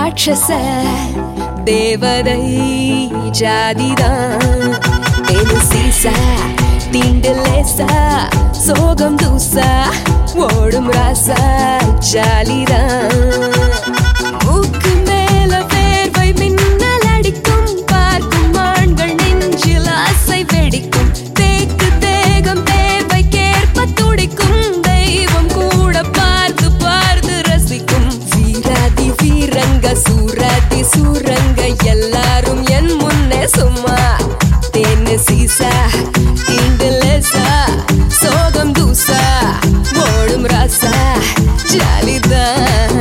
ராட்சச தேவதை ஜாதிதான் தேனு சீசா தீண்டு லேசா சோகம் தூசா ஓடும் ராசா ஜாலிதான் மூக்கு மேல வேர்வை மின்னல் அடிக்கும் பார்க்கும் ஆண்கள் நெஞ்சில் ஆசை வெடிக்கும் தேக்கு தேகம் தேவைக்கேற்ப துடிக்கும் தெய்வம் கூட பார்த்து பார்த்து ரசிக்கும் வீராதி வீரங்க சூராதி சூரங்க எல்லாரும் என் முன்னே சும்மா தேன்னு சீசா தீண்டு லேசா சோகம் தூசா ஓடும் ராசா ஜாலிதான்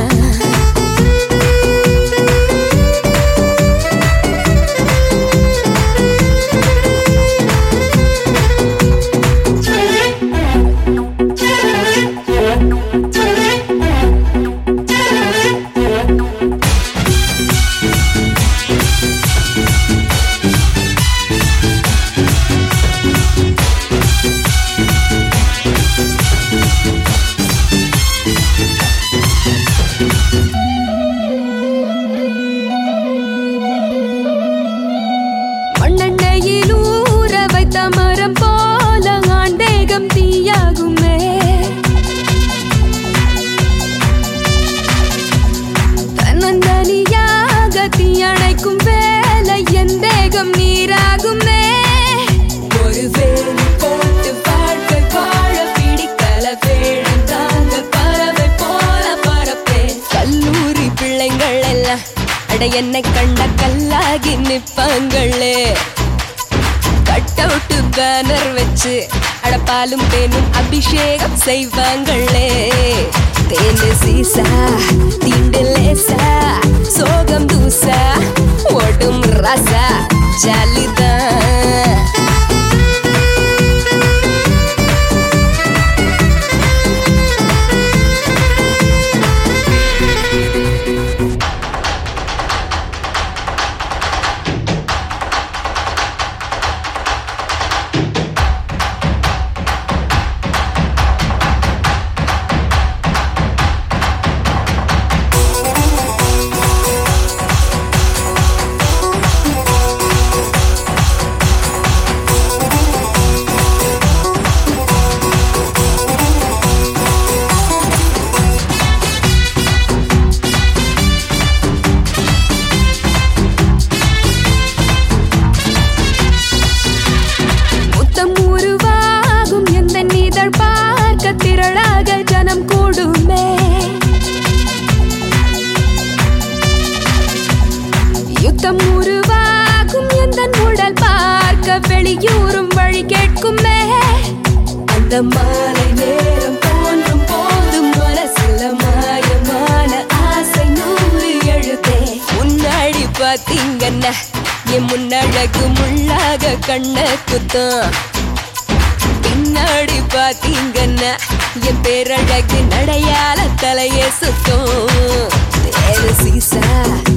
மண்ணெண்ணையில் ஊற வைத்த மரம் போல ஆண்டேகம் தீயாகுமே தன்னந்தனியாக தீயணைக்கும் வேலை என் தேகம் நீராகுமே ஒரு வேலி போட்டு வாழ்க்கை வாழ பிடிக்கல வேடம் தாங்க பறவை போல பரப்பே கல்லூரி பிள்ளைங்கள் எல்லாம் அட என்னை கண்ட கல்லாகி நிப்பாங்களே கட் அவுட் பேனர் வச்சு அட பாலும் தேனும் அபிஷேகம் செய்வாங்களே தேனு சீசா தீண்டு லேசா சோகம் தூசா ஓடும் ரசா ஜாலிதான் முத்தம் உருவாகும் எந்த நீதழ் பார்க்க திரளாக ஜனம் கூடுமே யுத்தம் உருவாகும் எந்த உடல் பார்க்க வெளியூரும் வழி கேட்குமே அந்த மாலை நேரம் தோன்றும் போதும் மனசுல மாயமான ஆசை நூறு எழுதே முன்னாடி பாத்தீங்கன்னா என் முன்னழகு முள்ளாக கண்ண குத்தம் பின்னாடி பாத்தீங்கன்னா என் பேரழகு நடையால தலைய சுத்தம் தேரு சீசா